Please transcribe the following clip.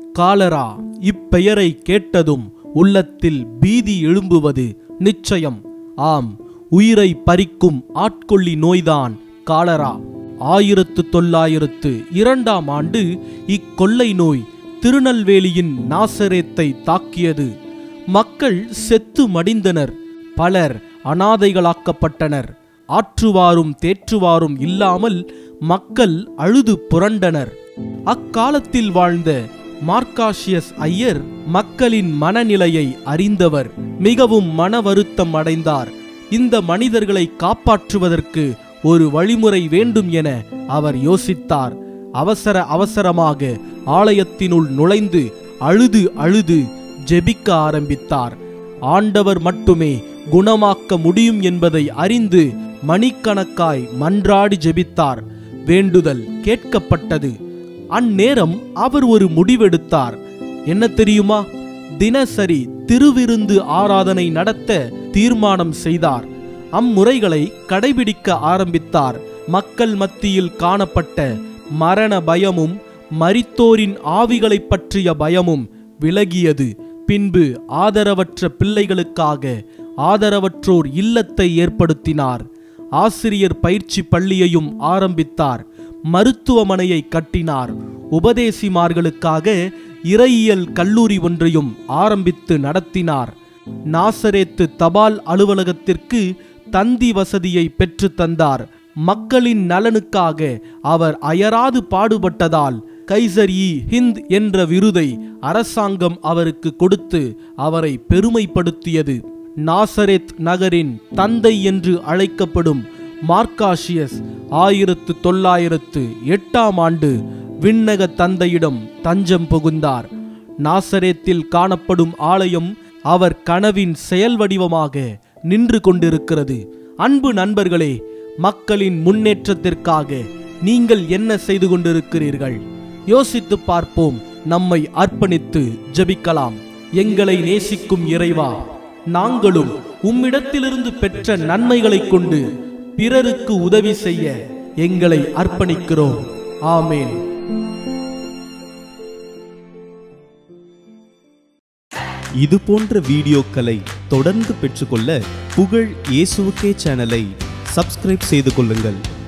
cholera இப்பெயரை கேட்டதும் உள்ளத்தில் பீதி எழும்புவது நிச்சயம் ஆம் உயிரை பறிக்கும் ஆட்கொள்ளி நோய்தான் காலரா ஆயிரத்து தொள்ளாயிரத்து இரண்டாம் ஆண்டு இக்கொள்ளை நோய் திருநெல்வேலியின் நாசரேத்தை தாக்கியது மக்கள் செத்து மடிந்தனர் பலர் அனாதைகளாக்கப்பட்டனர் ஆற்றுவாரும் தேற்றுவாரும் இல்லாமல் மக்கள் அழுது புரண்டனர் அக்காலத்தில் வாழ்ந்த மார்க்காஷியஸ் ஐயர் மக்களின் மனநிலையை அறிந்தவர் மிகவும் மன வருத்தம் அடைந்தார் இந்த மனிதர்களை காப்பாற்றுவதற்கு ஒரு வழிமுறை வேண்டும் என அவர் யோசித்தார் அவசர அவசரமாக ஆலயத்தினுள் நுழைந்து அழுது அழுது ஜெபிக்க ஆரம்பித்தார் ஆண்டவர் மட்டுமே குணமாக்க முடியும் என்பதை அறிந்து மணிக்கணக்காய் மன்றாடி ஜெபித்தார் வேண்டுதல் கேட்கப்பட்டது அந்நேரம் அவர் ஒரு முடிவெடுத்தார் என்ன தெரியுமா தினசரி திருவிருந்து ஆராதனை நடத்த தீர்மானம் செய்தார் அம்முறைகளை கடைபிடிக்க ஆரம்பித்தார் மக்கள் மத்தியில் காணப்பட்ட மரண பயமும் மரித்தோரின் ஆவிகளைப் பற்றிய பயமும் விலகியது பின்பு ஆதரவற்ற பிள்ளைகளுக்காக ஆதரவற்றோர் இல்லத்தை ஏற்படுத்தினார் ஆசிரியர் பயிற்சி பள்ளியையும் ஆரம்பித்தார் மருத்துவமனையை கட்டினார் உபதேசிமார்களுக்காக இறையியல் கல்லூரி ஒன்றையும் ஆரம்பித்து நடத்தினார் நாசரேத்து தபால் அலுவலகத்திற்கு தந்தி வசதியை பெற்று தந்தார் மக்களின் நலனுக்காக அவர் அயராது பாடுபட்டதால் கைசர் இ ஹிந்த் என்ற விருதை அரசாங்கம் அவருக்கு கொடுத்து அவரை பெருமைப்படுத்தியது நாசரேத் நகரின் தந்தை என்று அழைக்கப்படும் மார்க்காஷியஸ் ஆயிரத்து தொள்ளாயிரத்து எட்டாம் ஆண்டு விண்ணக தந்தையிடம் தஞ்சம் புகுந்தார் நாசரேத்தில் காணப்படும் ஆலயம் அவர் கனவின் செயல் வடிவமாக நின்று கொண்டிருக்கிறது அன்பு நண்பர்களே மக்களின் முன்னேற்றத்திற்காக நீங்கள் என்ன செய்து கொண்டிருக்கிறீர்கள் யோசித்து பார்ப்போம் நம்மை அர்ப்பணித்து ஜெபிக்கலாம் எங்களை நேசிக்கும் இறைவா நாங்களும் உம்மிடத்திலிருந்து பெற்ற நன்மைகளைக் கொண்டு பிறருக்கு உதவி செய்ய எங்களை அர்ப்பணிக்கிறோம் ஆமேன் இது போன்ற வீடியோக்களை தொடர்ந்து பெற்றுக்கொள்ள புகழ் இயேசுவுக்கே சேனலை சப்ஸ்கிரைப் செய்து கொள்ளுங்கள்